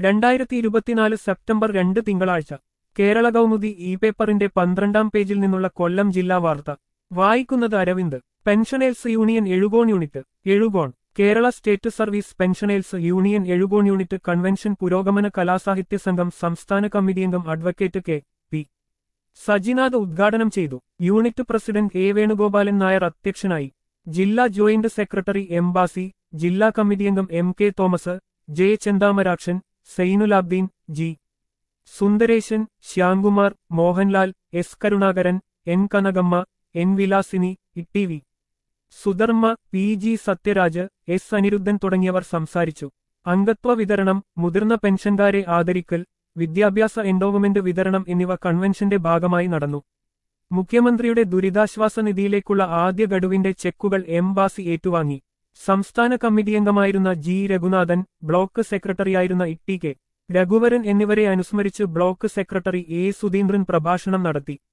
രണ്ടായിരത്തി ഇരുപത്തിനാല് സെപ്റ്റംബർ രണ്ട് തിങ്കളാഴ്ച കേരള കൗമുദി ഇ പേപ്പറിന്റെ പന്ത്രണ്ടാം പേജിൽ നിന്നുള്ള കൊല്ലം ജില്ലാ വാർത്ത വായിക്കുന്നത് Aravind pensioners union Ezhukone unit Ezhukone Kerala state service pensioners union Ezhukone unit convention പുരോഗമന കലാസാഹിത്യ സംഘം സംസ്ഥാന കമ്മിറ്റി അംഗം അഡ്വക്കേറ്റ് കെ പി സജിനാഥ് ഉദ്ഘാടനം ചെയ്തു unit president A Venugopalan Nair അധ്യക്ഷനായി ജില്ലാ ജോയിന്റ് സെക്രട്ടറി എം ബാസി ജില്ലാ കമ്മിറ്റി അംഗം M K Thomas J Chenthamarakshan Sainulabdeen G Sundaresan Shyamkumar Mohanlal S Karunakaran N Kanakamma N Vilasini E V Sudharma P G Sathyaraj S Anirudhan തുടങ്ങിയവർ സംസാരിച്ചു അംഗത്വ വിതരണം മുതിർന്ന പെൻഷൻകാരെ ആദരിക്കൽ വിദ്യാഭ്യാസ എൻഡോവ്മെന്റ് വിതരണം എന്നിവ കൺവെൻഷന്റെ ഭാഗമായി നടന്നു മുഖ്യമന്ത്രിയുടെ ദുരിതാശ്വാസ നിധിയിലേക്കുള്ള ആദ്യ ഗഡുവിന്റെ ചെക്കുകൾ എം ബാസി ഏറ്റുവാങ്ങി സംസ്ഥാന കമ്മിറ്റി അംഗമായിരുന്ന ജി രഘുനാഥൻ ബ്ലോക്ക് സെക്രട്ടറിയായിരുന്ന ഇ ടി കെ രഘുവരൻ എന്നിവരെ അനുസ്മരിച്ച് ബ്ലോക്ക് സെക്രട്ടറി എ സുധീന്ദ്രൻ പ്രഭാഷണം നടത്തി